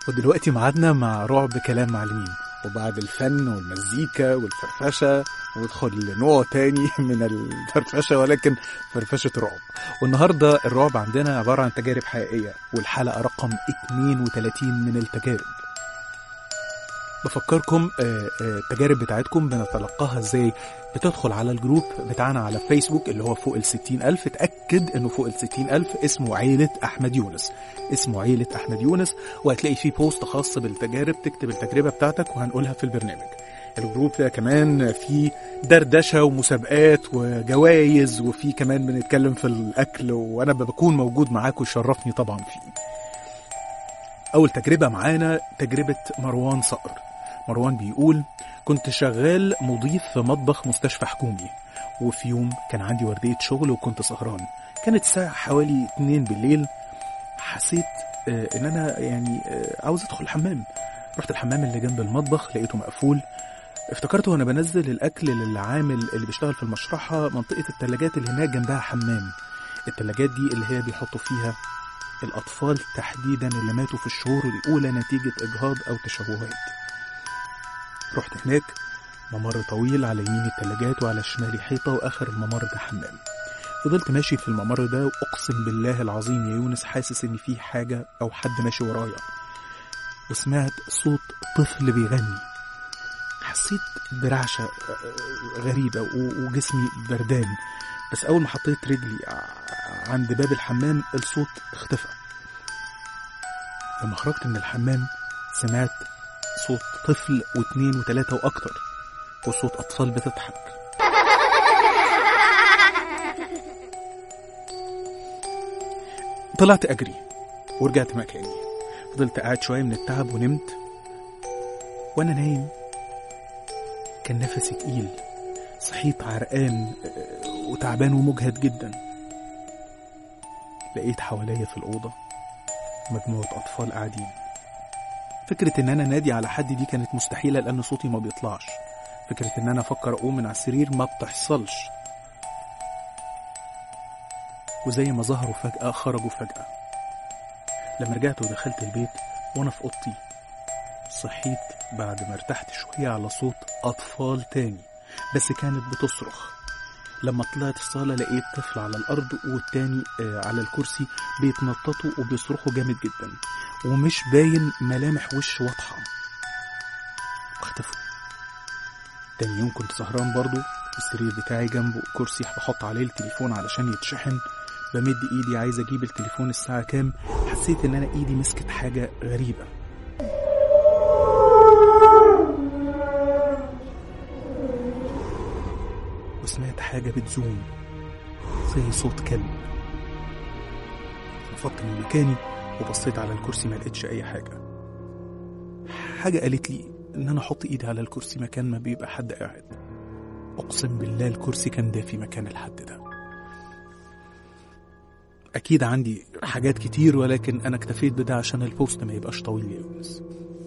ودلوقتي معادنا مع رعب كلام معلمين وبعد الفن والمزيكا والفرفشة وندخل لنوع تاني من الفرفشة ولكن فرفشة الرعب والنهاردة الرعب عندنا عبارة عن تجارب حقيقية والحلقة رقم 32 من التجارب بفكركم آه، آه، التجارب بتاعتكم بنتلقاها ازاي بتدخل على الجروب بتاعنا على فيسبوك اللي هو فوق ال 60 ألف اتأكد انه فوق ال 60 ألف اسمه عيلة أحمد يونس اسمه عيلة أحمد يونس وهتلاقي فيه بوست خاص بالتجارب تكتب التجربة بتاعتك وهنقولها في البرنامج الجروب ده كمان فيه دردشة ومسابقات وجوائز وفيه كمان بنتكلم في الأكل وأنا بكون موجود معاكم يشرفني طبعا فيه أول تجربة معانا تجربة مروان صقر مروان بيقول كنت شغال مضيف في مطبخ مستشفى حكومي وفي يوم كان عندي وردية شغل وكنت سهران كانت الساعة حوالي 2 بالليل حسيت آه، ان انا يعني آه، عاوز ادخل الحمام رحت الحمام اللي جنب المطبخ لقيته مقفول افتكرت وانا بنزل الاكل للعامل اللي بيشتغل في المشرحة منطقة التلاجات اللي هناك جنبها حمام التلاجات دي اللي هي بيحطوا فيها الأطفال تحديدا اللي ماتوا في الشهور الأولى نتيجة إجهاض أو تشوهات رحت هناك ممر طويل على يمين التلاجات وعلى شمالي حيطة وآخر الممر ده حمام فضلت ماشي في الممر ده وأقسم بالله العظيم يا يونس حاسس إن في حاجة أو حد ماشي ورايا وسمعت صوت طفل بيغني حسيت برعشة آه، غريبة و- وجسمي بردان بس أول ما حطيت رجلي ع- عند باب الحمام الصوت اختفى لما خرجت من الحمام سمعت صوت طفل واتنين وتلاتة وأكتر وصوت أطفال بتضحك طلعت أجري ورجعت مكاني فضلت قاعد شوية من التعب ونمت وأنا نايم كان نفسي تقيل صحيت عرقان آه، وتعبان ومجهد جدا لقيت حواليا في الأوضة مجموعة أطفال قاعدين فكرة إن أنا نادي على حد دي كانت مستحيلة لأن صوتي ما بيطلعش فكرة إن أنا أفكر أقوم من على السرير ما بتحصلش وزي ما ظهروا فجأة خرجوا فجأة لما رجعت ودخلت البيت وأنا في أوضتي صحيت بعد ما ارتحت شوية على صوت أطفال تاني بس كانت بتصرخ لما طلعت الصالة لقيت طفل على الأرض والتاني آه، على الكرسي بيتنططوا وبيصرخوا جامد جدا ومش باين ملامح وش واضحة اختفوا تاني يوم كنت سهران برضو السرير بتاعي جنبه كرسي بحط عليه التليفون علشان يتشحن بمد ايدي عايز اجيب التليفون الساعة كام حسيت ان انا ايدي مسكت حاجة غريبة وسمعت حاجة بتزوم زي صوت كلب نفضت من مكاني وبصيت على الكرسي ما لقيتش أي حاجة حاجة قالت لي إن أنا أحط إيدي على الكرسي مكان ما بيبقى حد قاعد أقسم بالله الكرسي كان دافي مكان الحد ده أكيد عندي حاجات كتير ولكن أنا اكتفيت بده عشان البوست ما يبقاش طويل يا يونس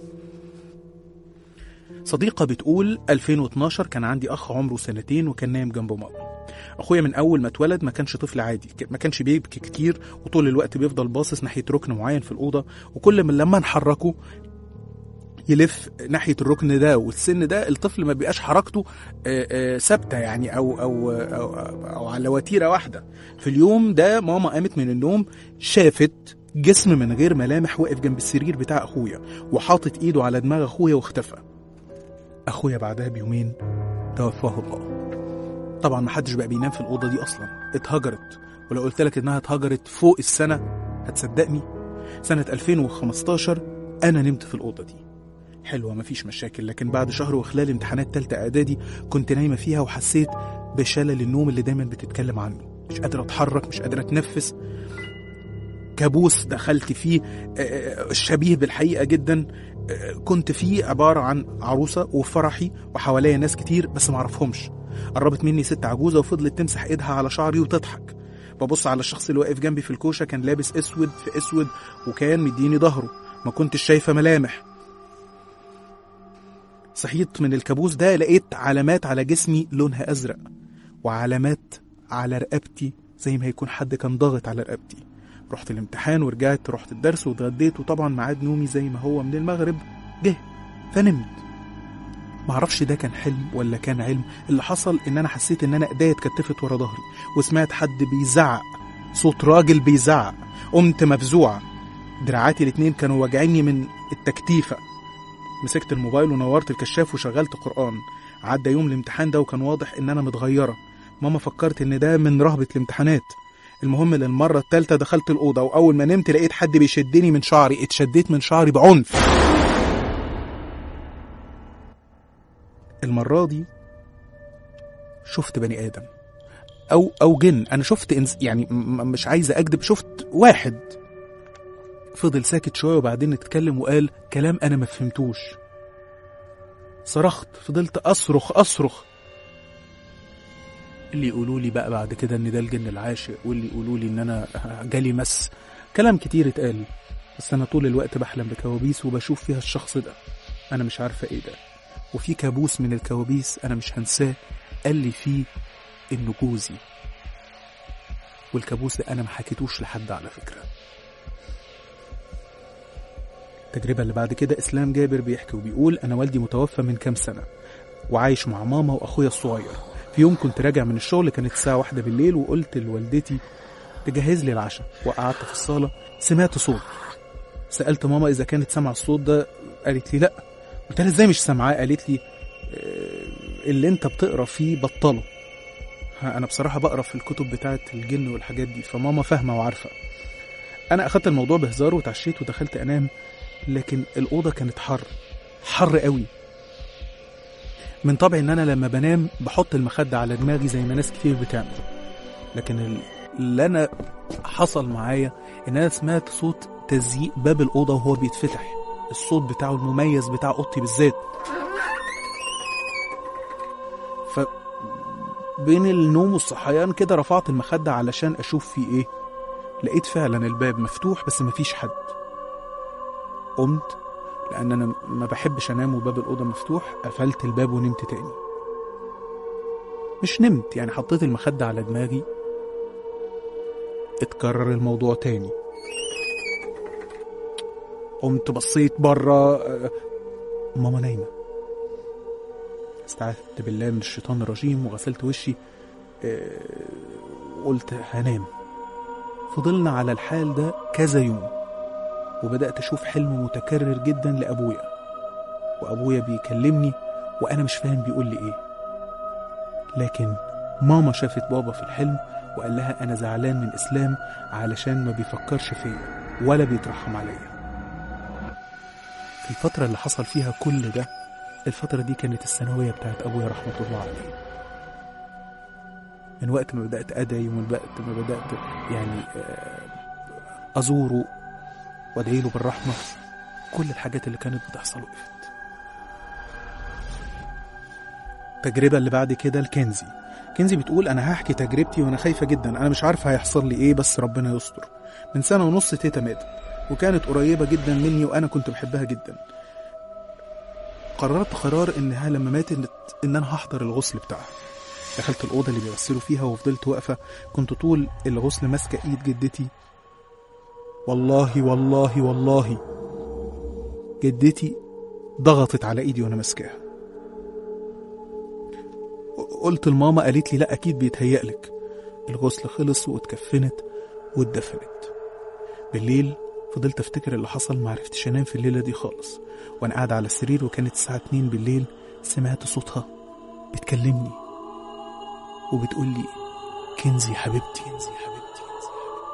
صديقة بتقول 2012 كان عندي أخ عمره سنتين وكان نايم جنبه ماما أخويا من أول ما اتولد ما كانش طفل عادي ك- ما كانش بيبكي كتير وطول الوقت بيفضل باصص ناحية ركن معين في الأوضة وكل من لما نحركه يلف ناحية الركن ده والسن ده الطفل ما بيبقاش حركته آه، آه، ثابتة يعني أو أو أو, أو, أو على وتيرة واحدة في اليوم ده ماما قامت من النوم شافت جسم من غير ملامح واقف جنب السرير بتاع أخويا وحاطط إيده على دماغ أخويا واختفى أخويا بعدها بيومين توفاه الله طبعا محدش بقى بينام في الأوضة دي أصلا اتهجرت ولو قلت لك إنها اتهجرت فوق السنة هتصدقني سنة 2015 أنا نمت في الأوضة دي حلوة مفيش مشاكل لكن بعد شهر وخلال امتحانات تالتة إعدادي كنت نايمة فيها وحسيت بشلل النوم اللي دايما بتتكلم عنه مش قادرة أتحرك مش قادرة أتنفس كابوس دخلت فيه آه، آه، شبيه بالحقيقة جدا آه، كنت فيه عبارة عن عروسة وفرحي وحواليا ناس كتير بس معرفهمش قربت مني ست عجوزة وفضلت تمسح ايدها على شعري وتضحك ببص على الشخص اللي واقف جنبي في الكوشة كان لابس اسود في اسود وكان مديني ظهره ما كنتش شايفة ملامح صحيت من الكابوس ده لقيت علامات على جسمي لونها أزرق وعلامات على رقبتي زي ما يكون حد كان ضاغط على رقبتي رحت الامتحان ورجعت رحت الدرس واتغديت وطبعا ميعاد نومي زي ما هو من المغرب جه فنمت معرفش ده كان حلم ولا كان علم اللي حصل ان انا حسيت ان انا ايديا اتكتفت ورا ظهري وسمعت حد بيزعق صوت راجل بيزعق قمت مفزوعة دراعاتي الاتنين كانوا واجعيني من التكتيفة مسكت الموبايل ونورت الكشاف وشغلت قرآن عدى يوم الامتحان ده وكان واضح ان انا متغيرة ماما فكرت ان ده من رهبة الامتحانات المهم للمرة التالتة دخلت الأوضة وأول ما نمت لقيت حد بيشدني من شعري اتشديت من شعري بعنف المرة دي شفت بني آدم أو أو جن أنا شفت إنس يعني م- مش عايز أكذب شفت واحد فضل ساكت شوية وبعدين اتكلم وقال كلام أنا ما فهمتوش صرخت فضلت أصرخ أصرخ اللي يقولوا لي بقى بعد كده ان ده الجن العاشق واللي يقولوا لي ان انا جالي مس كلام كتير اتقال بس انا طول الوقت بحلم بكوابيس وبشوف فيها الشخص ده انا مش عارفه ايه ده وفي كابوس من الكوابيس انا مش هنساه قال لي فيه انه جوزي والكابوس ده انا ما حكيتوش لحد على فكره التجربه اللي بعد كده اسلام جابر بيحكي وبيقول انا والدي متوفى من كام سنه وعايش مع ماما واخويا الصغير في يوم كنت راجع من الشغل كانت الساعة واحدة بالليل وقلت لوالدتي تجهز لي العشاء وقعدت في الصالة سمعت صوت سألت ماما إذا كانت سامعة الصوت ده قالت لي لأ قلت لها إزاي مش سامعاه قالت لي "آه، اللي أنت بتقرا فيه بطله ها، أنا بصراحة بقرا في الكتب بتاعت الجن والحاجات دي فماما فاهمة وعارفة أنا أخدت الموضوع بهزار وتعشيت ودخلت أنام لكن الأوضة كانت حر حر قوي من طبعي ان انا لما بنام بحط المخدة على دماغي زي ما ناس كتير بتعمل لكن ال- اللي انا حصل معايا ان انا سمعت صوت تزييق باب الاوضه وهو بيتفتح الصوت بتاعه المميز بتاع اوضتي بالذات ف بين النوم والصحيان كده رفعت المخدة علشان اشوف في ايه لقيت فعلا الباب مفتوح بس مفيش حد قمت لان انا ما بحبش انام وباب الاوضه مفتوح قفلت الباب ونمت تاني مش نمت يعني حطيت المخده على دماغي اتكرر الموضوع تاني قمت بصيت بره آه، ماما نايمه استعذت بالله من الشيطان الرجيم وغسلت وشي آه، قلت هنام فضلنا على الحال ده كذا يوم وبدأت أشوف حلم متكرر جدا لأبويا وأبويا بيكلمني وأنا مش فاهم بيقول لي إيه لكن ماما شافت بابا في الحلم وقال لها أنا زعلان من إسلام علشان ما بيفكرش فيا ولا بيترحم عليا في الفترة اللي حصل فيها كل ده الفترة دي كانت الثانوية بتاعت أبويا رحمة الله عليه من وقت ما بدأت أدعي ومن وقت ما بدأت يعني آه، أزوره وادعي له بالرحمة كل الحاجات اللي كانت بتحصل وقفت التجربة اللي بعد كده الكنزي كنزي بتقول أنا هحكي تجربتي وأنا خايفة جدا أنا مش عارفة هيحصل لي إيه بس ربنا يستر من سنة ونص تيتا ماتت وكانت قريبة جدا مني وأنا كنت بحبها جدا قررت قرار إنها لما ماتت إن أنا هحضر الغسل بتاعها دخلت الأوضة اللي بيغسلوا فيها وفضلت واقفة كنت طول الغسل ماسكة إيد جدتي والله والله والله جدتي ضغطت على ايدي وانا ماسكاها قلت لماما قالت لي لا اكيد بيتهيألك الغسل خلص واتكفنت واتدفنت بالليل فضلت افتكر اللي حصل معرفتش انام في الليله دي خالص وانا قاعد على السرير وكانت الساعه 2 بالليل سمعت صوتها بتكلمني وبتقول لي كنزي حبيبتي كنزي حبيبتي كنزي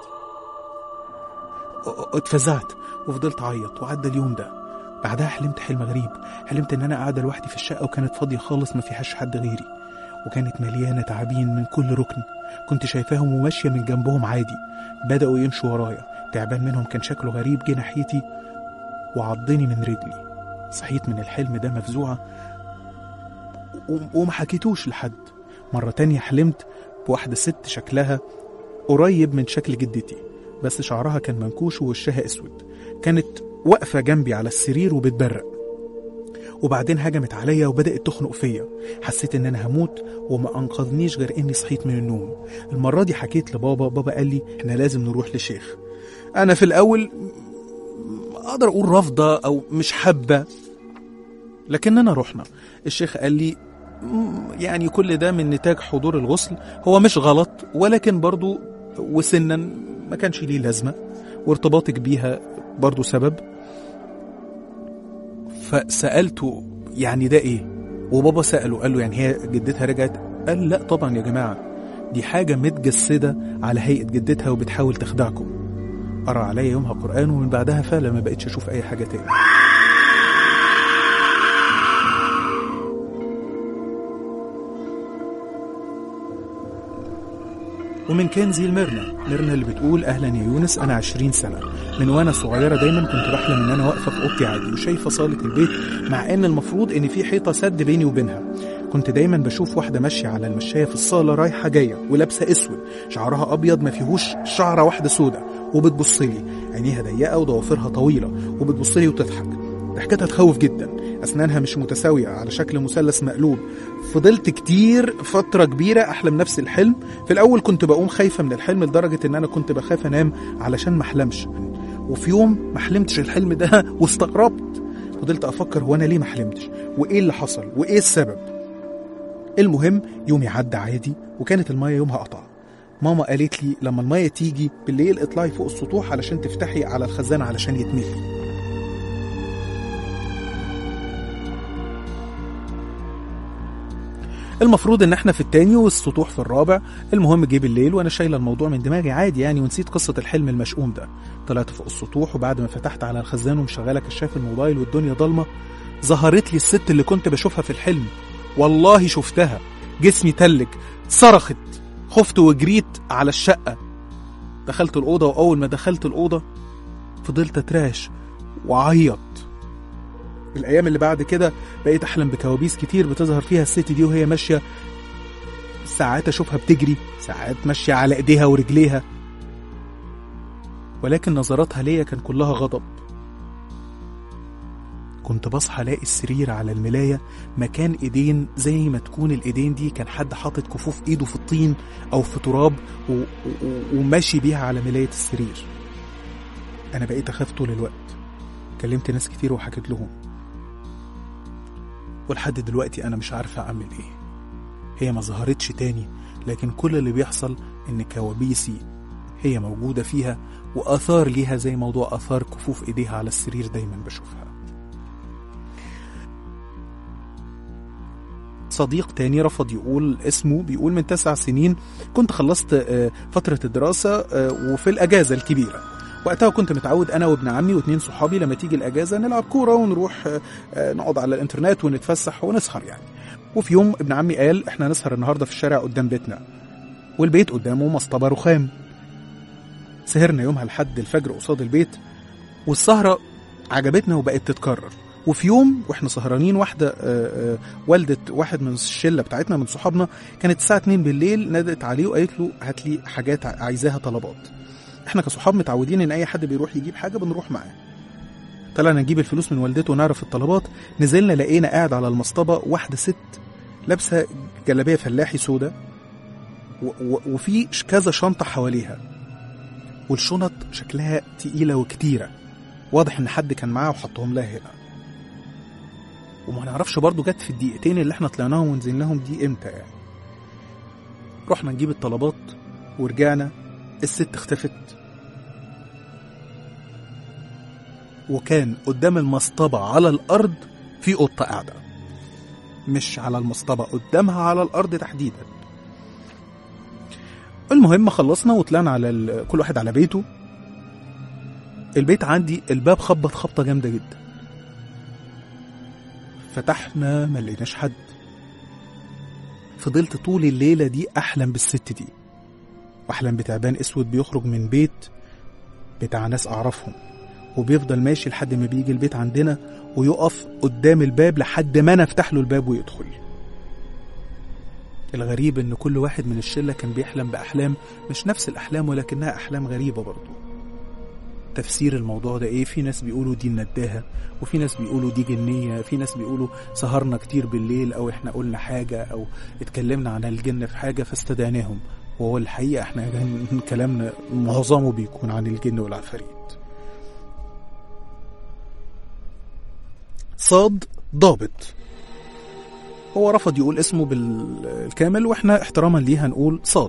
حبيبتي اتفزعت وفضلت اعيط وعدى اليوم ده بعدها حلمت حلم غريب حلمت ان انا قاعده لوحدي في الشقه وكانت فاضيه خالص ما فيهاش حد غيري وكانت مليانه تعابين من كل ركن كنت شايفاهم وماشيه من جنبهم عادي بداوا يمشوا ورايا تعبان منهم كان شكله غريب جه ناحيتي وعضني من رجلي صحيت من الحلم ده مفزوعه و- وما حكيتوش لحد مره تانية حلمت بواحده ست شكلها قريب من شكل جدتي بس شعرها كان منكوش ووشها اسود كانت واقفة جنبي على السرير وبتبرق وبعدين هجمت عليا وبدأت تخنق فيا حسيت ان انا هموت وما انقذنيش غير اني صحيت من النوم المرة دي حكيت لبابا بابا قال لي احنا لازم نروح لشيخ انا في الاول اقدر اقول رافضه او مش حابه لكننا رحنا الشيخ قال لي "مم، يعني كل ده من نتاج حضور الغسل هو مش غلط ولكن برضو وسنا ما كانش ليه لازمه وارتباطك بيها برضو سبب فسالته يعني ده ايه وبابا ساله قال له يعني هي جدتها رجعت قال لا طبعا يا جماعه دي حاجه متجسده على هيئه جدتها وبتحاول تخدعكم قرا عليا يومها قران ومن بعدها فعلا ما بقتش اشوف اي حاجه تاني ومن كنزي الميرنا ميرنا اللي بتقول اهلا يا يونس انا عشرين سنه من وانا صغيره دايما كنت بحلم ان انا واقفه في اوضتي عادي وشايفه صاله البيت مع ان المفروض ان في حيطه سد بيني وبينها كنت دايما بشوف واحده ماشيه على المشايه في الصاله رايحه جايه ولابسه اسود شعرها ابيض ما فيهوش شعره واحده سودة وبتبص لي عينيها ضيقه وضوافرها طويله وبتبص لي وتضحك ضحكتها تخوف جدا اسنانها مش متساويه على شكل مثلث مقلوب فضلت كتير فتره كبيره احلم نفس الحلم في الاول كنت بقوم خايفه من الحلم لدرجه ان انا كنت بخاف انام علشان ما احلمش وفي يوم ما حلمتش الحلم ده واستغربت فضلت افكر هو انا ليه ما حلمتش وايه اللي حصل وايه السبب المهم يومي عدى عادي وكانت الميه يومها قطع ماما قالت لي لما الميه تيجي بالليل اطلعي فوق السطوح علشان تفتحي على الخزان علشان يتملي المفروض ان احنا في التاني والسطوح في الرابع المهم جه بالليل وانا شايله الموضوع من دماغي عادي يعني ونسيت قصه الحلم المشؤوم ده طلعت فوق السطوح وبعد ما فتحت على الخزان ومشغله كشاف الموبايل والدنيا ضلمه ظهرت لي الست اللي كنت بشوفها في الحلم والله شفتها جسمي تلج صرخت خفت وجريت على الشقه دخلت الاوضه واول ما دخلت الاوضه فضلت اتراش وعيط الايام اللي بعد كده بقيت احلم بكوابيس كتير بتظهر فيها الست دي وهي ماشيه ساعات اشوفها بتجري ساعات ماشيه على ايديها ورجليها ولكن نظراتها ليا كان كلها غضب كنت بصحى الاقي السرير على الملايه مكان ايدين زي ما تكون الايدين دي كان حد حاطط كفوف ايده في الطين او في تراب و... و... وماشي بيها على ملايه السرير انا بقيت اخاف طول الوقت كلمت ناس كتير وحكيت لهم ولحد دلوقتي انا مش عارفه اعمل ايه هي ما ظهرتش تاني لكن كل اللي بيحصل ان كوابيسي هي موجوده فيها واثار ليها زي موضوع اثار كفوف ايديها على السرير دايما بشوفها صديق تاني رفض يقول اسمه بيقول من تسع سنين كنت خلصت آه، فترة الدراسة آه، وفي الأجازة الكبيرة وقتها كنت متعود انا وابن عمي واثنين صحابي لما تيجي الاجازه نلعب كوره ونروح آه، آه، نقعد على الانترنت ونتفسح ونسهر يعني وفي يوم ابن عمي قال احنا نسهر النهارده في الشارع قدام بيتنا والبيت قدامه مصطبه رخام سهرنا يومها لحد الفجر قصاد البيت والسهره عجبتنا وبقت تتكرر وفي يوم واحنا سهرانين واحده آه، آه، والده واحد من الشله بتاعتنا من صحابنا كانت الساعه 2 بالليل نادت عليه وقالت له هات لي حاجات عايزاها طلبات احنا كصحاب متعودين ان اي حد بيروح يجيب حاجه بنروح معاه طلعنا نجيب الفلوس من والدته ونعرف الطلبات نزلنا لقينا قاعد على المصطبه واحده ست لابسه جلابيه فلاحي سودا و- و- وفي ش- كذا شنطه حواليها والشنط شكلها تقيله وكتيره واضح ان حد كان معاها وحطهم لها هنا وما نعرفش برضو جت في الدقيقتين اللي احنا طلعناهم ونزلناهم دي امتى يعني رحنا نجيب الطلبات ورجعنا الست اختفت وكان قدام المصطبة على الأرض في قطة قاعدة مش على المصطبة قدامها على الأرض تحديدا المهم خلصنا وطلعنا على ال... كل واحد على بيته البيت عندي الباب خبط خبطة جامدة جدا فتحنا ما لقيناش حد فضلت طول الليلة دي أحلم بالست دي واحلم بتعبان اسود بيخرج من بيت بتاع ناس اعرفهم وبيفضل ماشي لحد ما بيجي البيت عندنا ويقف قدام الباب لحد ما انا افتح له الباب ويدخل الغريب ان كل واحد من الشله كان بيحلم باحلام مش نفس الاحلام ولكنها احلام غريبه برضه تفسير الموضوع ده ايه في ناس بيقولوا دي النداهه وفي ناس بيقولوا دي جنيه في ناس بيقولوا سهرنا كتير بالليل او احنا قلنا حاجه او اتكلمنا عن الجن في حاجه فاستدعناهم وهو الحقيقة احنا كان كلامنا معظمه بيكون عن الجن والعفاريت صاد ضابط هو رفض يقول اسمه بالكامل واحنا احتراما ليه هنقول صاد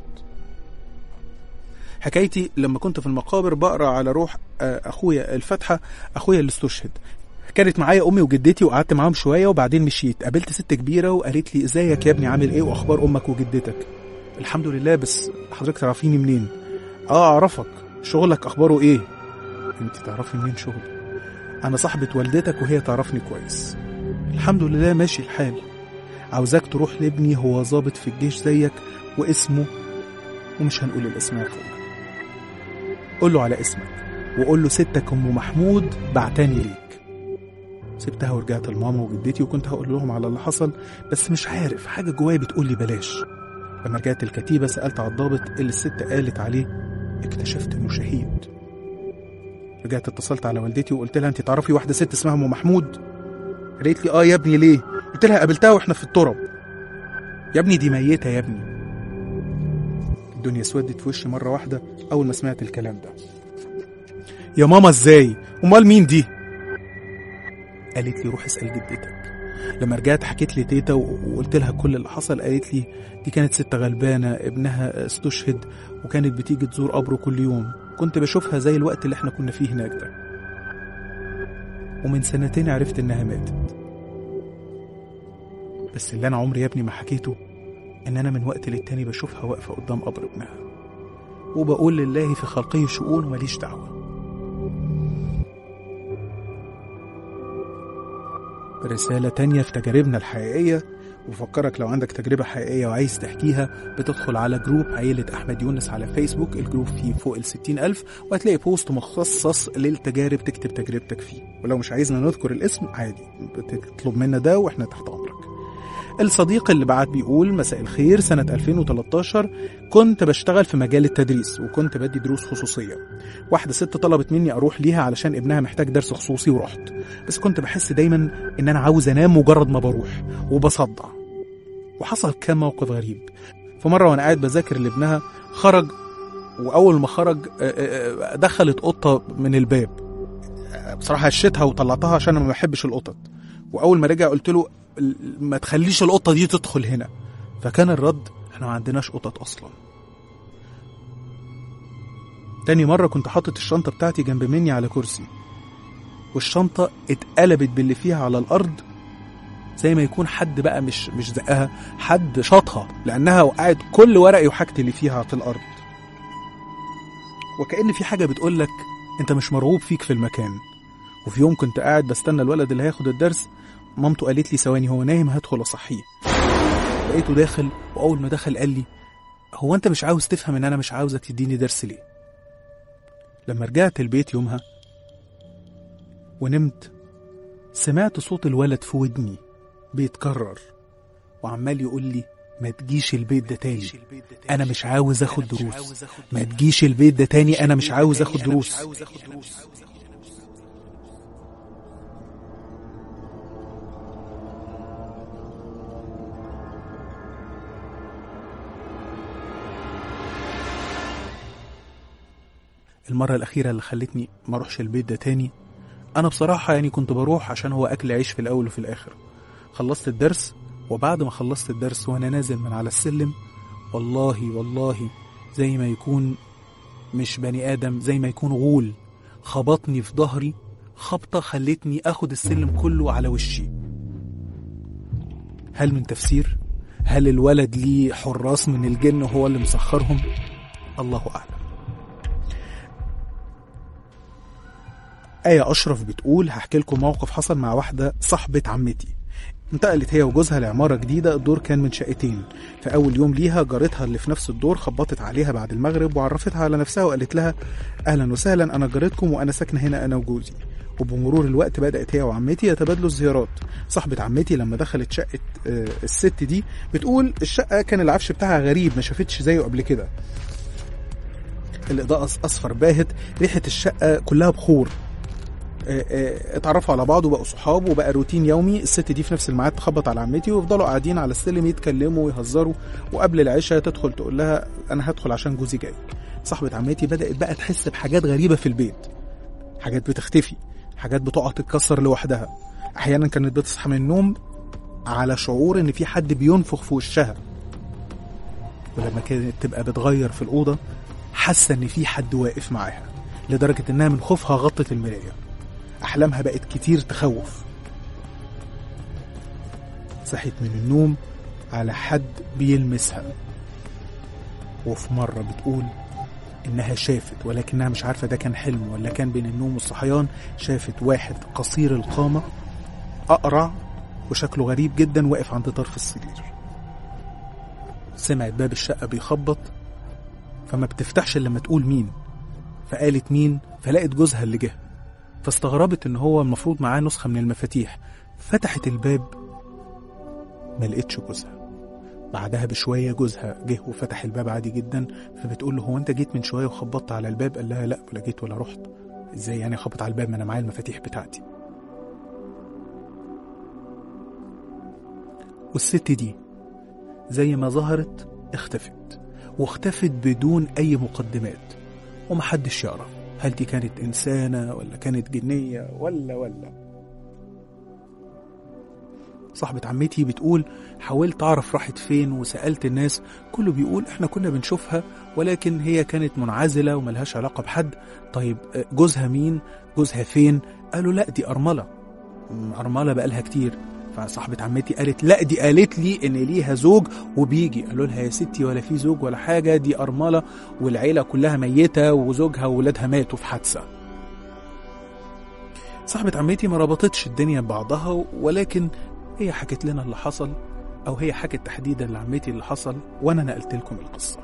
حكايتي لما كنت في المقابر بقرا على روح آه، اخويا الفتحه اخويا اللي استشهد كانت معايا امي وجدتي وقعدت معاهم شويه وبعدين مشيت قابلت ست كبيره وقالت لي ازيك يا ابني عامل ايه واخبار امك وجدتك الحمد لله بس حضرتك تعرفيني منين اه اعرفك شغلك اخباره ايه انت تعرفي منين شغلي انا صاحبه والدتك وهي تعرفني كويس الحمد لله ماشي الحال عاوزاك تروح لابني هو ظابط في الجيش زيك واسمه ومش هنقول الاسم يا اخويا قول له على اسمك وقول له ستك ام محمود بعتاني ليك سبتها ورجعت لماما وجدتي وكنت هقول لهم على اللي حصل بس مش عارف حاجه جوايا بتقول لي بلاش لما رجعت الكتيبه سالت على الضابط اللي الست قالت عليه اكتشفت انه شهيد رجعت اتصلت على والدتي وقلت لها انت تعرفي واحده ست اسمها ام محمود قالت لي اه يا ابني ليه قلت لها قابلتها واحنا في الترب يا ابني دي ميته يا ابني الدنيا اسودت في وشي مره واحده اول ما سمعت الكلام ده يا ماما ازاي امال مين دي قالت لي روح اسال جدتك لما رجعت حكيت لي تيتا و- وقلت لها كل اللي حصل قالت لي دي كانت ست غلبانه ابنها استشهد وكانت بتيجي تزور قبره كل يوم كنت بشوفها زي الوقت اللي احنا كنا فيه هناك ده ومن سنتين عرفت انها ماتت بس اللي انا عمري يا ابني ما حكيته ان انا من وقت للتاني بشوفها واقفه قدام قبر ابنها وبقول لله في خلقه شؤون وماليش دعوه رسالة تانية في تجاربنا الحقيقية وفكرك لو عندك تجربة حقيقية وعايز تحكيها بتدخل على جروب عيلة أحمد يونس على فيسبوك الجروب فيه فوق الستين ألف وهتلاقي بوست مخصص للتجارب تكتب تجربتك فيه ولو مش عايزنا نذكر الاسم عادي بتطلب منا ده واحنا تحت أمرك الصديق اللي بعت بيقول مساء الخير سنة 2013 كنت بشتغل في مجال التدريس وكنت بدي دروس خصوصية واحدة ست طلبت مني أروح ليها علشان ابنها محتاج درس خصوصي ورحت بس كنت بحس دايما إن أنا عاوز أنام مجرد ما بروح وبصدع وحصل كام موقف غريب في مرة وأنا قاعد بذاكر لابنها خرج وأول ما خرج آه، آه، آه، دخلت قطة من الباب آه، بصراحة هشيتها وطلعتها عشان أنا ما بحبش القطط وأول ما رجع قلت له ما تخليش القطة دي تدخل هنا فكان الرد احنا ما عندناش قطط أصلا تاني مرة كنت حاطط الشنطة بتاعتي جنب مني على كرسي والشنطة اتقلبت باللي فيها على الأرض زي ما يكون حد بقى مش مش زقها حد شاطها لأنها وقعت كل ورقي وحاجتي اللي فيها في الأرض وكأن في حاجة بتقول لك أنت مش مرغوب فيك في المكان وفي يوم كنت قاعد بستنى الولد اللي هياخد الدرس مامته قالت لي ثواني هو نايم هدخل اصحيه لقيته داخل واول ما دخل قال لي هو انت مش عاوز تفهم ان انا مش عاوزك تديني درس ليه لما رجعت البيت يومها ونمت سمعت صوت الولد في ودني بيتكرر وعمال يقول لي ما تجيش البيت ده تاني انا مش عاوز اخد دروس ما تجيش البيت ده تاني انا مش عاوز اخد دروس المرة الأخيرة اللي خلتني ما أروحش البيت ده تاني أنا بصراحة يعني كنت بروح عشان هو أكل عيش في الأول وفي الآخر خلصت الدرس وبعد ما خلصت الدرس وأنا نازل من على السلم والله والله زي ما يكون مش بني آدم زي ما يكون غول خبطني في ظهري خبطة خلتني أخد السلم كله على وشي هل من تفسير؟ هل الولد ليه حراس من الجن هو اللي مسخرهم؟ الله أعلم آية أشرف بتقول هحكي لكم موقف حصل مع واحدة صاحبة عمتي انتقلت هي وجوزها لعمارة جديدة الدور كان من شقتين في أول يوم ليها جارتها اللي في نفس الدور خبطت عليها بعد المغرب وعرفتها على نفسها وقالت لها أهلا وسهلا أنا جارتكم وأنا ساكنة هنا أنا وجوزي وبمرور الوقت بدأت هي وعمتي يتبادلوا الزيارات صاحبة عمتي لما دخلت شقة آه، الست دي بتقول الشقة كان العفش بتاعها غريب ما شافتش زيه قبل كده الإضاءة أصفر باهت ريحة الشقة كلها بخور آه، آه، اتعرفوا على بعض وبقوا صحاب وبقى روتين يومي الست دي في نفس الميعاد تخبط على عمتي ويفضلوا قاعدين على السلم يتكلموا ويهزروا وقبل العشاء تدخل تقول لها انا هدخل عشان جوزي جاي صاحبة عمتي بدأت بقى تحس بحاجات غريبة في البيت حاجات بتختفي حاجات بتقع تتكسر لوحدها احيانا كانت بتصحى من النوم على شعور ان في حد بينفخ في وشها ولما كانت تبقى بتغير في الأوضة حاسة إن في حد واقف معاها لدرجة إنها من خوفها غطت المراية أحلامها بقت كتير تخوف صحت من النوم على حد بيلمسها وفي مرة بتقول إنها شافت ولكنها مش عارفة ده كان حلم ولا كان بين النوم والصحيان شافت واحد قصير القامة أقرع وشكله غريب جدا واقف عند طرف السرير سمعت باب الشقة بيخبط فما بتفتحش إلا لما تقول مين فقالت مين فلقت جوزها اللي جه فاستغربت إن هو المفروض معاه نسخة من المفاتيح فتحت الباب ما لقيتش جوزها بعدها بشوية جوزها جه وفتح الباب عادي جدا فبتقول له هو انت جيت من شوية وخبطت على الباب قال لها لا ولا جيت ولا رحت ازاي يعني خبط على الباب ما انا معايا المفاتيح بتاعتي والست دي زي ما ظهرت اختفت واختفت بدون أي مقدمات ومحدش يعرف هل دي كانت إنسانة ولا كانت جنية ولا ولا صاحبة عمتي بتقول حاولت أعرف راحت فين وسألت الناس كله بيقول إحنا كنا بنشوفها ولكن هي كانت منعزلة وملهاش علاقة بحد طيب جوزها مين جوزها فين قالوا لا دي أرملة أرملة بقالها كتير فصاحبة عمتي قالت لا دي قالت لي ان ليها زوج وبيجي قالوا لها يا ستي ولا في زوج ولا حاجة دي أرملة والعيلة كلها ميتة وزوجها وولادها ماتوا في حادثة صاحبة عمتي ما ربطتش الدنيا ببعضها ولكن هي حكت لنا اللي حصل أو هي حكت تحديدا لعمتي اللي حصل وأنا نقلت لكم القصة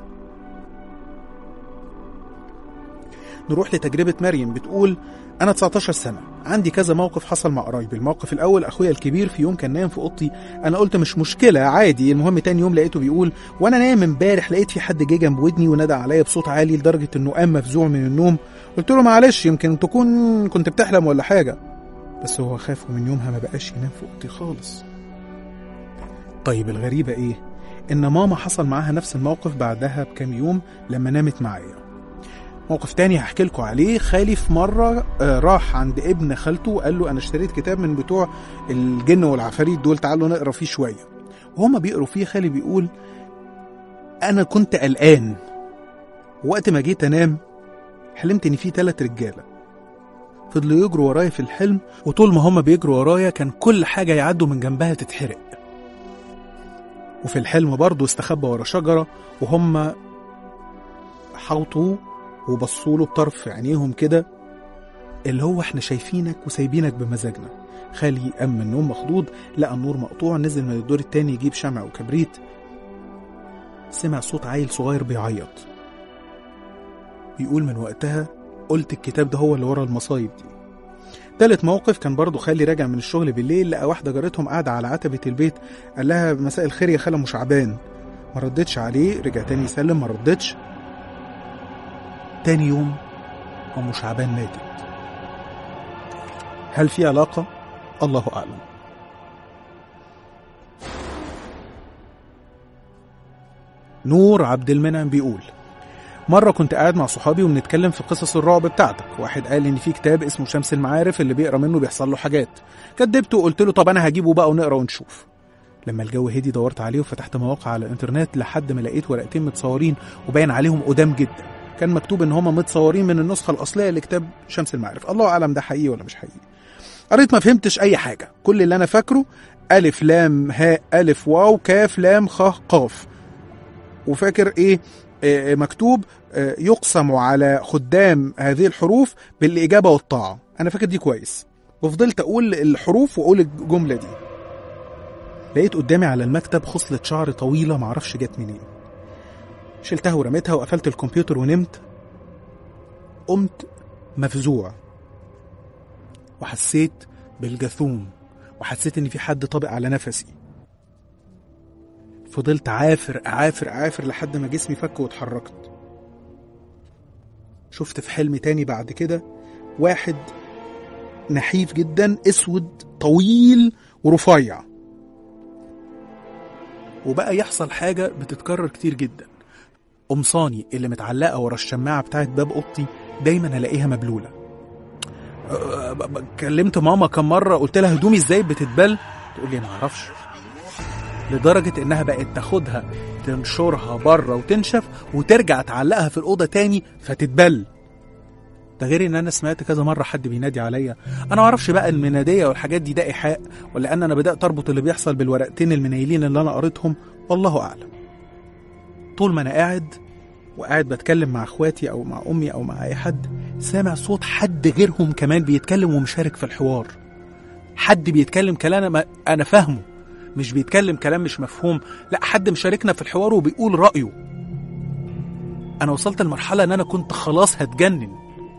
نروح لتجربة مريم بتقول أنا 19 سنة عندي كذا موقف حصل مع قرايبي الموقف الأول أخويا الكبير في يوم كان نايم في أوضتي أنا قلت مش مشكلة عادي المهم تاني يوم لقيته بيقول وأنا نايم امبارح لقيت في حد جه جنب ودني ونادى عليا بصوت عالي لدرجة إنه قام مفزوع من النوم قلت له معلش يمكن تكون كنت بتحلم ولا حاجة بس هو خاف ومن يومها ما بقاش ينام في أوضتي خالص طيب الغريبة إيه؟ إن ماما حصل معاها نفس الموقف بعدها بكام يوم لما نامت معايا موقف تاني هحكي لكم عليه خالي في مرة آه، راح عند ابن خالته وقال له أنا اشتريت كتاب من بتوع الجن والعفاريت دول تعالوا نقرا فيه شوية وهما بيقروا فيه خالي بيقول أنا كنت قلقان وقت ما جيت أنام حلمت إن في تلات رجالة فضلوا يجروا ورايا في الحلم وطول ما هما بيجروا ورايا كان كل حاجة يعدوا من جنبها تتحرق وفي الحلم برضه استخبى ورا شجرة وهم حوطوه وبصوا له بطرف عينيهم كده اللي هو احنا شايفينك وسايبينك بمزاجنا خالي قام من النوم مخضوض لقى النور مقطوع نزل من الدور التاني يجيب شمع وكبريت سمع صوت عيل صغير بيعيط بيقول من وقتها قلت الكتاب ده هو اللي ورا المصايب دي تالت موقف كان برضه خالي راجع من الشغل بالليل لقى واحدة جارتهم قاعدة على عتبة البيت قال لها مساء الخير يا خالة مش عبان ما ردتش عليه رجع تاني يسلم ما ردتش تاني يوم أم شعبان ماتت هل في علاقة؟ الله أعلم نور عبد المنعم بيقول مرة كنت قاعد مع صحابي وبنتكلم في قصص الرعب بتاعتك واحد قال إن في كتاب اسمه شمس المعارف اللي بيقرا منه بيحصل له حاجات كدبته وقلت له طب أنا هجيبه بقى ونقرا ونشوف لما الجو هدي دورت عليه وفتحت مواقع على الانترنت لحد ما لقيت ورقتين متصورين وباين عليهم قدام جدا كان مكتوب ان هم متصورين من النسخه الاصليه لكتاب شمس المعارف الله اعلم ده حقيقي ولا مش حقيقي قريت ما فهمتش اي حاجه كل اللي انا فاكره الف لام هاء الف واو كاف لام خ قاف وفاكر ايه آه، مكتوب آه، يقسم على خدام هذه الحروف بالاجابه والطاعه انا فاكر دي كويس وفضلت اقول الحروف واقول الجمله دي لقيت قدامي على المكتب خصلة شعر طويلة معرفش جت منين شلتها ورميتها وقفلت الكمبيوتر ونمت قمت مفزوع وحسيت بالجثوم وحسيت ان في حد طابق على نفسي فضلت عافر عافر عافر لحد ما جسمي فك واتحركت شفت في حلم تاني بعد كده واحد نحيف جدا اسود طويل ورفيع وبقى يحصل حاجة بتتكرر كتير جدا قمصاني اللي متعلقة ورا الشماعة بتاعت باب أوضتي دايما ألاقيها مبلولة أه، ب- ب- كلمت ماما كم مرة قلت لها هدومي ازاي بتتبل تقول لي معرفش لدرجة إنها بقت تاخدها تنشرها بره وتنشف وترجع تعلقها في الأوضة تاني فتتبل ده غير ان انا سمعت كذا مره حد بينادي عليا انا ما اعرفش بقى المناديه والحاجات دي ده ايحاء ولا ان انا بدات اربط اللي بيحصل بالورقتين المنيلين اللي انا قريتهم والله اعلم طول ما انا قاعد وقاعد بتكلم مع اخواتي او مع امي او مع اي حد سامع صوت حد غيرهم كمان بيتكلم ومشارك في الحوار حد بيتكلم كلام انا انا فاهمه مش بيتكلم كلام مش مفهوم لا حد مشاركنا في الحوار وبيقول رايه انا وصلت لمرحله ان انا كنت خلاص هتجنن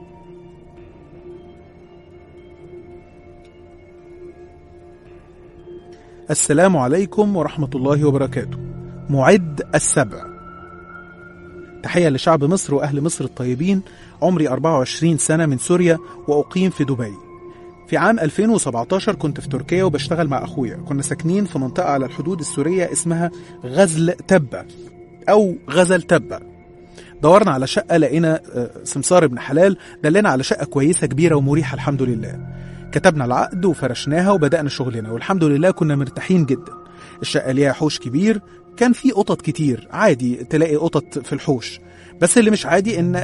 السلام عليكم ورحمة الله وبركاته معد السبع تحية لشعب مصر وأهل مصر الطيبين عمري 24 سنة من سوريا وأقيم في دبي في عام 2017 كنت في تركيا وبشتغل مع أخويا كنا ساكنين في منطقة على الحدود السورية اسمها غزل تبة أو غزل تبة دورنا على شقة لقينا آه، سمسار ابن حلال دلنا على شقة كويسة كبيرة ومريحة الحمد لله كتبنا العقد وفرشناها وبدأنا شغلنا والحمد لله كنا مرتاحين جدا الشقة ليها حوش كبير كان في قطط كتير عادي تلاقي قطط في الحوش بس اللي مش عادي ان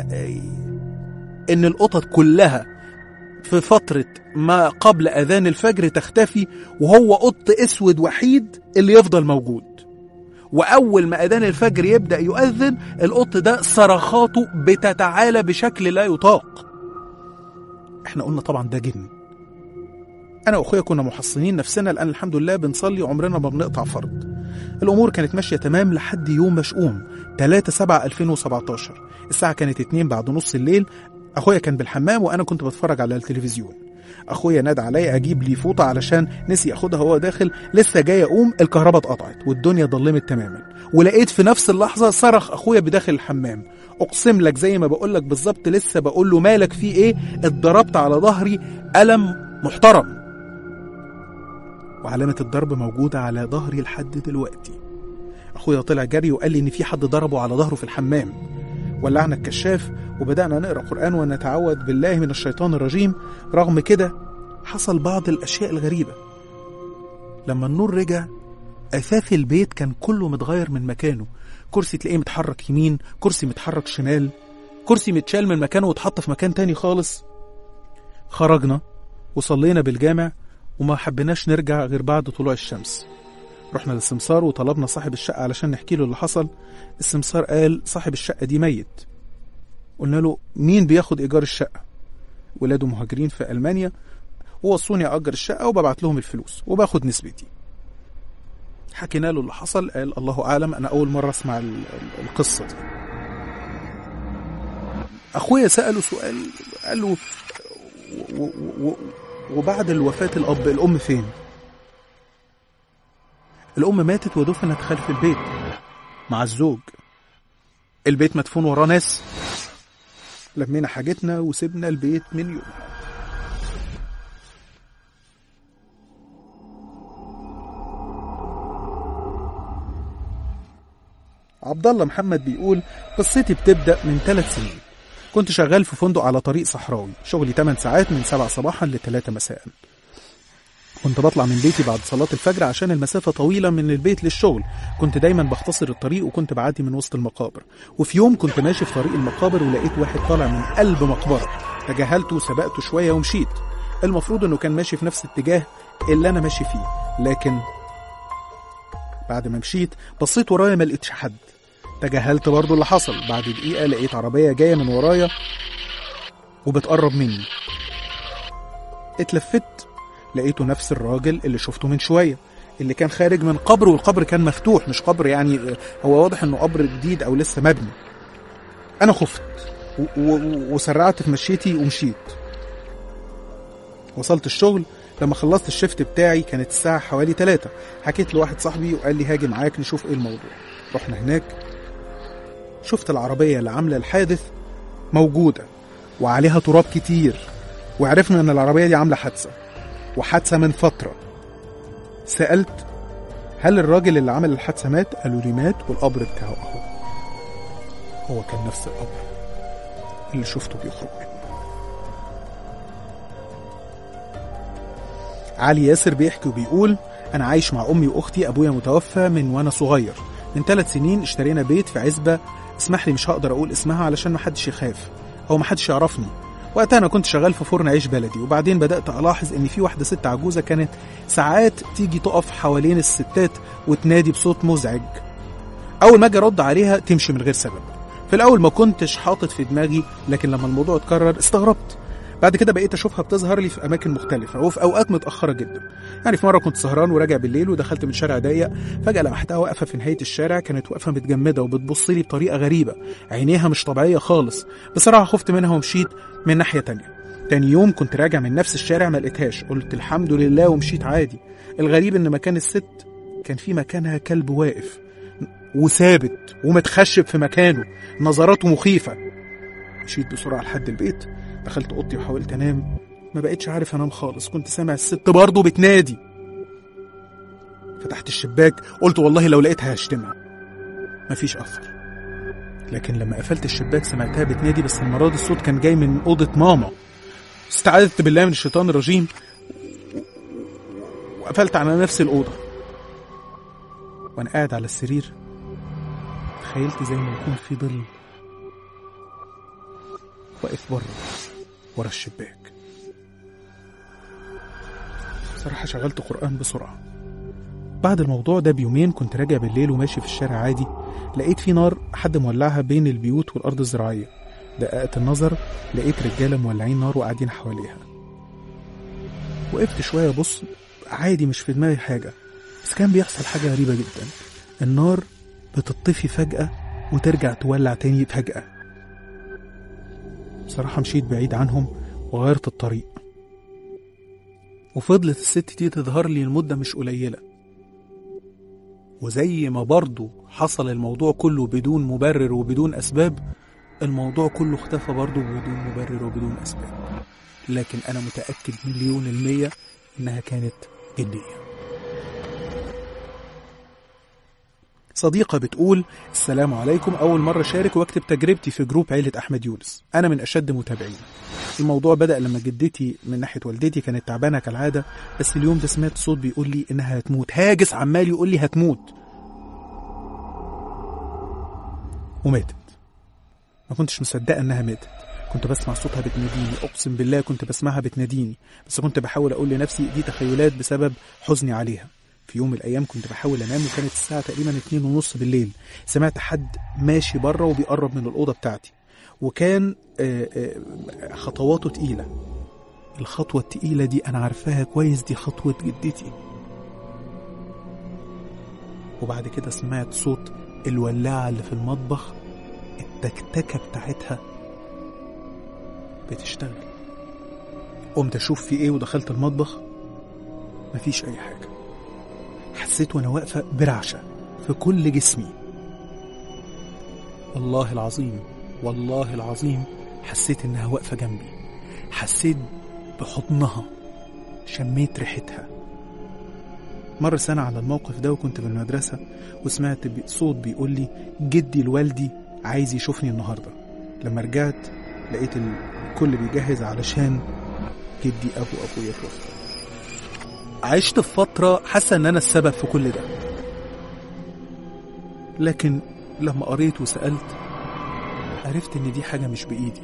ان القطط كلها في فترة ما قبل أذان الفجر تختفي وهو قط أسود وحيد اللي يفضل موجود وأول ما أذان الفجر يبدأ يؤذن القط ده صرخاته بتتعالى بشكل لا يطاق احنا قلنا طبعا ده جن انا واخويا كنا محصنين نفسنا لان الحمد لله بنصلي عمرنا ما بنقطع فرض الامور كانت ماشيه تمام لحد يوم مشؤوم 3 7 2017 الساعه كانت 2 بعد نص الليل اخويا كان بالحمام وانا كنت بتفرج على التلفزيون اخويا نادى عليا اجيب لي فوطه علشان نسي اخدها وهو داخل لسه جاي اقوم الكهرباء اتقطعت والدنيا ضلمت تماما ولقيت في نفس اللحظه صرخ اخويا بداخل الحمام اقسم لك زي ما بقول لك بالظبط لسه بقول له مالك في ايه اتضربت على ظهري الم محترم وعلامة الضرب موجودة على ظهري لحد دلوقتي أخويا طلع جري وقال لي إن في حد ضربه على ظهره في الحمام ولعنا الكشاف وبدأنا نقرأ قرآن ونتعوذ بالله من الشيطان الرجيم رغم كده حصل بعض الأشياء الغريبة لما النور رجع أثاث البيت كان كله متغير من مكانه كرسي تلاقيه متحرك يمين كرسي متحرك شمال كرسي متشال من مكانه واتحط في مكان تاني خالص خرجنا وصلينا بالجامع وما حبيناش نرجع غير بعد طلوع الشمس رحنا للسمسار وطلبنا صاحب الشقة علشان نحكي له اللي حصل السمسار قال صاحب الشقة دي ميت قلنا له مين بياخد إيجار الشقة ولاده مهاجرين في ألمانيا ووصوني أجر الشقة وببعت لهم الفلوس وباخد نسبتي حكينا له اللي حصل قال الله أعلم أنا أول مرة أسمع ال- ال- القصة دي أخويا سأله سؤال قال له و- و- و- وبعد الوفاة الأب الأم فين؟ الأم ماتت ودفنت خلف البيت مع الزوج البيت مدفون وراه ناس لمينا حاجتنا وسيبنا البيت من يومها عبد الله محمد بيقول قصتي بتبدأ من ثلاث سنين كنت شغال في فندق على طريق صحراوي شغلي 8 ساعات من 7 صباحا ل 3 مساء كنت بطلع من بيتي بعد صلاة الفجر عشان المسافة طويلة من البيت للشغل كنت دايما بختصر الطريق وكنت بعدي من وسط المقابر وفي يوم كنت ماشي في طريق المقابر ولقيت واحد طالع من قلب مقبرة تجاهلته وسبقته شوية ومشيت المفروض انه كان ماشي في نفس الاتجاه اللي انا ماشي فيه لكن بعد ما مشيت بصيت ورايا ما لقيتش حد تجاهلت برضو اللي حصل بعد دقيقة لقيت عربية جاية من ورايا وبتقرب مني اتلفت لقيته نفس الراجل اللي شفته من شوية اللي كان خارج من قبر والقبر كان مفتوح مش قبر يعني هو واضح انه قبر جديد او لسه مبني انا خفت و- و- وسرعت في مشيتي ومشيت وصلت الشغل لما خلصت الشفت بتاعي كانت الساعة حوالي 3 حكيت لواحد صاحبي وقال لي هاجي معاك نشوف ايه الموضوع رحنا هناك شفت العربية اللي عاملة الحادث موجودة وعليها تراب كتير وعرفنا ان العربيه دي عامله حادثه وحادثه من فتره سالت هل الراجل اللي عمل الحادثه مات قالوا لي مات والقبر بتاعه اهو هو كان نفس القبر اللي شفته بيخرج منه علي ياسر بيحكي وبيقول انا عايش مع امي واختي ابويا متوفى من وانا صغير من ثلاث سنين اشترينا بيت في عزبه اسمح لي مش هقدر اقول اسمها علشان محدش يخاف او محدش يعرفني وقتها انا كنت شغال في فرن عيش بلدي وبعدين بدات الاحظ ان في واحده ست عجوزه كانت ساعات تيجي تقف حوالين الستات وتنادي بصوت مزعج اول ما اجي ارد عليها تمشي من غير سبب في الاول ما كنتش حاطط في دماغي لكن لما الموضوع اتكرر استغربت بعد كده بقيت اشوفها بتظهر لي في اماكن مختلفه وفي اوقات متاخره جدا يعني في مره كنت سهران وراجع بالليل ودخلت من شارع ضيق فجاه لمحتها واقفه في نهايه الشارع كانت واقفه متجمده وبتبص لي بطريقه غريبه عينيها مش طبيعيه خالص بصراحه خفت منها ومشيت من ناحيه تانية تاني يوم كنت راجع من نفس الشارع ما لقيتهاش قلت الحمد لله ومشيت عادي الغريب ان مكان الست كان في مكانها كلب واقف وثابت ومتخشب في مكانه نظراته مخيفه مشيت بسرعه لحد البيت دخلت اوضتي وحاولت انام ما بقتش عارف انام خالص كنت سامع الست برضه بتنادي فتحت الشباك قلت والله لو لقيتها هشتمها مفيش اثر لكن لما قفلت الشباك سمعتها بتنادي بس المره دي الصوت كان جاي من اوضه ماما استعاذت بالله من الشيطان الرجيم وقفلت على نفس الاوضه وانا قاعد على السرير تخيلت زي ما يكون في ظل واقف بره ورا الشباك بصراحة شغلت قرآن بسرعة بعد الموضوع ده بيومين كنت راجع بالليل وماشي في الشارع عادي لقيت في نار حد مولعها بين البيوت والأرض الزراعية دققت النظر لقيت رجالة مولعين نار وقاعدين حواليها وقفت شوية بص عادي مش في دماغي حاجة بس كان بيحصل حاجة غريبة جدا النار بتطفي فجأة وترجع تولع تاني فجأة بصراحة مشيت بعيد عنهم وغيرت الطريق وفضلت الست دي تظهر لي لمدة مش قليلة وزي ما برضو حصل الموضوع كله بدون مبرر وبدون أسباب الموضوع كله اختفى برضو بدون مبرر وبدون أسباب لكن أنا متأكد مليون المية إنها كانت جدية صديقة بتقول السلام عليكم أول مرة شارك واكتب تجربتي في جروب عيلة أحمد يونس أنا من أشد متابعين الموضوع بدأ لما جدتي من ناحية والدتي كانت تعبانة كالعادة بس اليوم ده سمعت صوت بيقول لي إنها هتموت هاجس عمال يقول لي هتموت وماتت ما كنتش مصدقة إنها ماتت كنت بسمع صوتها بتناديني أقسم بالله كنت بسمعها بتناديني بس كنت بحاول أقول لنفسي دي تخيلات بسبب حزني عليها في يوم من الأيام كنت بحاول أنام وكانت الساعة تقريبا اتنين ونص بالليل سمعت حد ماشي بره وبيقرب من الأوضة بتاعتي وكان آه، آه، خطواته تقيلة الخطوة التقيلة دي أنا عارفاها كويس دي خطوة جدتي وبعد كده سمعت صوت الولاعة اللي في المطبخ التكتكة بتاعتها بتشتغل قمت أشوف في إيه ودخلت المطبخ مفيش أي حاجة حسيت وأنا واقفة برعشة في كل جسمي والله العظيم والله العظيم حسيت إنها واقفة جنبي حسيت بحضنها شميت ريحتها مر سنة على الموقف ده وكنت في المدرسة وسمعت بي- صوت بيقول لي جدي لوالدي عايز يشوفني النهاردة لما رجعت لقيت الكل بيجهز علشان جدي أبو أبويا توفى عشت في فترة حاسة إن أنا السبب في كل ده لكن لما قريت وسألت عرفت إن دي حاجة مش بإيدي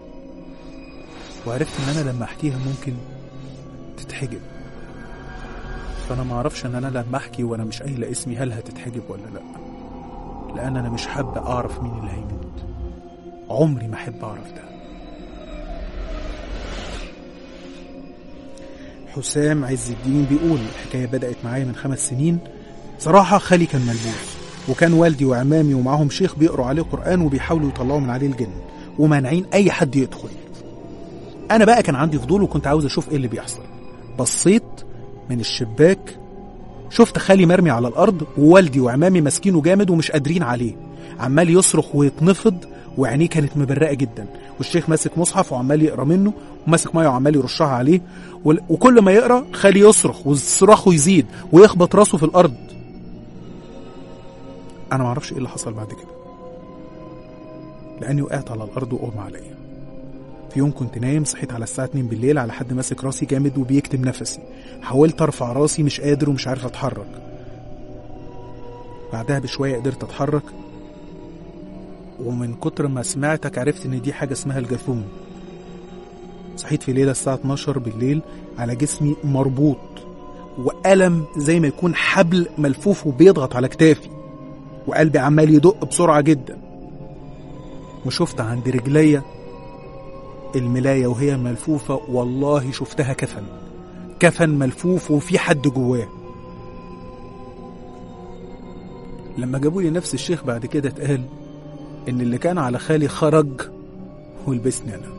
وعرفت إن أنا لما أحكيها ممكن تتحجب فأنا معرفش إن أنا لما أحكي وأنا مش قايلة اسمي هل هتتحجب ولا لأ لأن أنا مش حابة أعرف مين اللي هيموت عمري ما أحب أعرف ده حسام عز الدين بيقول الحكاية بدأت معايا من خمس سنين صراحة خالي كان ملبوس وكان والدي وعمامي ومعاهم شيخ بيقروا عليه قرآن وبيحاولوا يطلعوا من عليه الجن ومانعين أي حد يدخل أنا بقى كان عندي فضول وكنت عاوز أشوف إيه اللي بيحصل بصيت من الشباك شفت خالي مرمي على الأرض ووالدي وعمامي ماسكينه جامد ومش قادرين عليه عمال يصرخ ويتنفض وعينيه كانت مبرقه جدا والشيخ ماسك مصحف وعمال يقرا منه وماسك ميه وعمال يرشها عليه وال- وكل ما يقرا خالي يصرخ وصراخه يزيد ويخبط راسه في الارض انا ما اعرفش ايه اللي حصل بعد كده لاني وقعت على الارض واغمى عليا في يوم كنت نايم صحيت على الساعة 2 بالليل على حد ماسك راسي جامد وبيكتم نفسي حاولت ارفع راسي مش قادر ومش عارف اتحرك بعدها بشوية قدرت اتحرك ومن كتر ما سمعتك عرفت ان دي حاجة اسمها الجاثوم صحيت في ليلة الساعة 12 بالليل على جسمي مربوط وألم زي ما يكون حبل ملفوف وبيضغط على كتافي وقلبي عمال يدق بسرعة جدا وشفت عند رجليا الملاية وهي ملفوفة والله شفتها كفن كفن ملفوف وفي حد جواه لما جابوا لي نفس الشيخ بعد كده اتقال ان اللي كان على خالي خرج ولبسني انا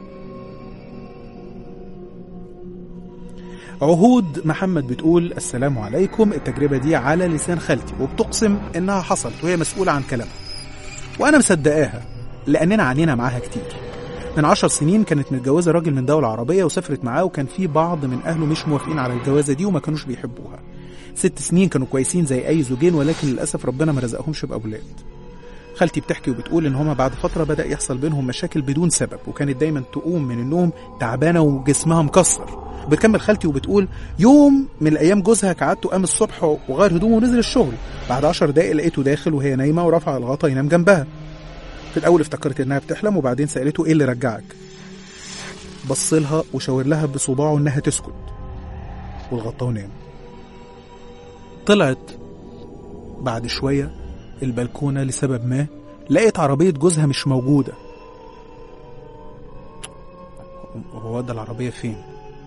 عهود محمد بتقول السلام عليكم التجربة دي على لسان خالتي وبتقسم انها حصلت وهي مسؤولة عن كلامها وانا مصدقاها لاننا عانينا معاها كتير من عشر سنين كانت متجوزة راجل من دولة عربية وسافرت معاه وكان في بعض من أهله مش موافقين على الجوازة دي وما كانوش بيحبوها ست سنين كانوا كويسين زي أي زوجين ولكن للأسف ربنا ما رزقهمش بأولاد خالتي بتحكي وبتقول إن هما بعد فترة بدأ يحصل بينهم مشاكل بدون سبب وكانت دايما تقوم من النوم تعبانة وجسمها مكسر بتكمل خالتي وبتقول يوم من الأيام جوزها كعادته قام الصبح وغير هدومه ونزل الشغل بعد عشر دقايق لقيته داخل وهي نايمة ورفع الغطا ينام جنبها في الأول افتكرت إنها بتحلم وبعدين سألته إيه اللي رجعك بص لها وشاور لها بصباعه انها تسكت والغطاه نام طلعت بعد شوية البلكونة لسبب ما لقيت عربية جوزها مش موجودة هو ده العربية فين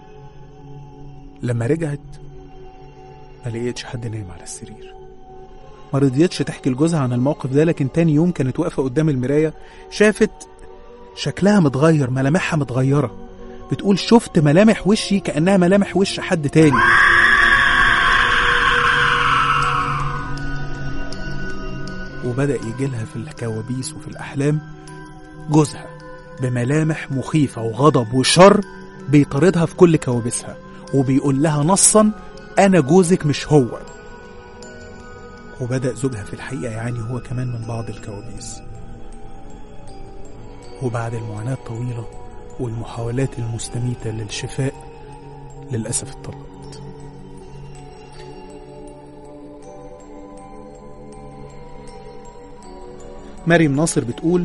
لما رجعت ما لقيتش حد نايم على السرير ما رضيتش تحكي لجوزها عن الموقف ده لكن تاني يوم كانت واقفة قدام المراية شافت شكلها متغير ملامحها متغيرة بتقول شفت ملامح وشي كأنها ملامح وش حد تاني وبدأ يجيلها في الكوابيس وفي الأحلام جوزها بملامح مخيفة وغضب وشر بيطاردها في كل كوابيسها وبيقول لها نصا أنا جوزك مش هو وبدأ زوجها في الحقيقة يعاني هو كمان من بعض الكوابيس وبعد المعاناة الطويلة والمحاولات المستميتة للشفاء للأسف اتطلقت مريم ناصر بتقول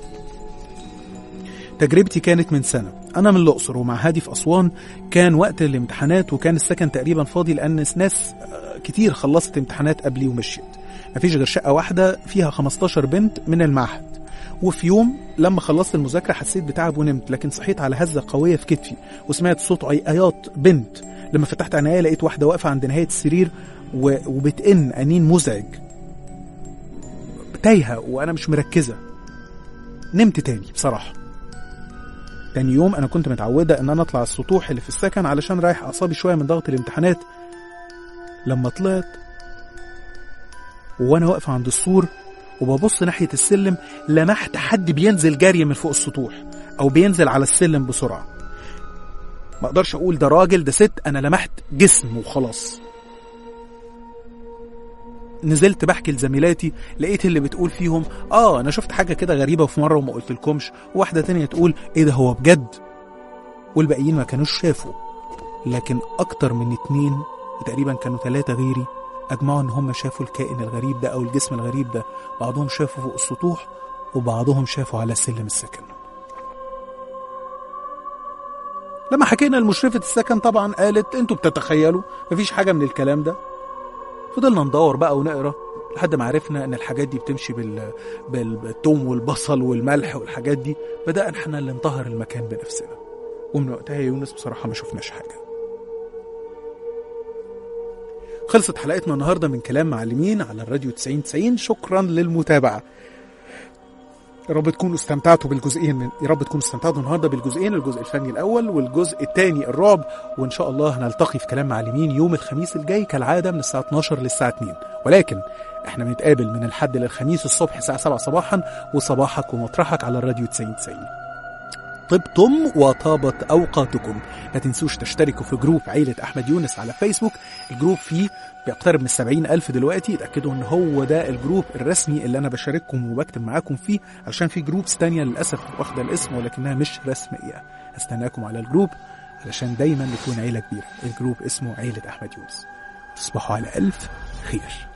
تجربتي كانت من سنة أنا من الأقصر ومع هادي في أسوان كان وقت الامتحانات وكان السكن تقريبا فاضي لأن ناس آه، كتير خلصت امتحانات قبلي ومشيت مفيش غير شقة واحدة فيها 15 بنت من المعهد وفي يوم لما خلصت المذاكرة حسيت بتعب ونمت لكن صحيت على هزة قوية في كتفي وسمعت صوت عياط بنت لما فتحت عينيا لقيت واحدة واقفة عند نهاية السرير و- وبتئن أنين مزعج تايهة وأنا مش مركزة نمت تاني بصراحة تاني يوم أنا كنت متعودة إن أنا أطلع السطوح اللي في السكن علشان رايح أعصابي شوية من ضغط الامتحانات لما طلعت وأنا واقفة عند السور وببص ناحية السلم لمحت حد بينزل جري من فوق السطوح أو بينزل على السلم بسرعة ما اقدرش اقول ده راجل ده ست انا لمحت جسم وخلاص نزلت بحكي لزميلاتي لقيت اللي بتقول فيهم اه انا شفت حاجه كده غريبه في مره وما قلتلكمش وواحده تانية تقول ايه ده هو بجد والباقيين ما كانوش شافوا لكن اكتر من اتنين تقريبا كانوا ثلاثه غيري اجمعوا ان هم شافوا الكائن الغريب ده او الجسم الغريب ده بعضهم شافوا فوق السطوح وبعضهم شافوا على سلم السكن لما حكينا لمشرفة السكن طبعا قالت انتوا بتتخيلوا مفيش حاجة من الكلام ده فضلنا ندور بقى ونقرا لحد ما عرفنا ان الحاجات دي بتمشي بال... بال- بالثوم والبصل والملح والحاجات دي بدأنا احنا اللي نطهر المكان بنفسنا ومن وقتها يا يونس بصراحة ما شفناش حاجة خلصت حلقتنا النهاردة من كلام معلمين على الراديو 90 90 شكرا للمتابعة يا رب تكونوا استمتعتوا بالجزئين من يا رب تكونوا استمتعتوا النهارده بالجزئين الجزء الفني الاول والجزء الثاني الرعب وان شاء الله هنلتقي في كلام معلمين يوم الخميس الجاي كالعاده من الساعه 12 للساعه 2 ولكن احنا بنتقابل من الحد للخميس الصبح الساعه 7 صباحا وصباحك ومطرحك على الراديو 90 90 طبتم وطابت اوقاتكم ما تنسوش تشتركوا في جروب عيلة أحمد يونس على فيسبوك الجروب فيه بيقترب من السبعين ألف دلوقتي اتأكدوا إن هو ده الجروب الرسمي اللي أنا بشارككم وبكتب معاكم فيه علشان في جروبس تانية للأسف واخدة الاسم ولكنها مش رسمية هستناكم على الجروب علشان دايما نكون عيلة كبيرة الجروب اسمه عيلة أحمد يونس تصبحوا على ألف خير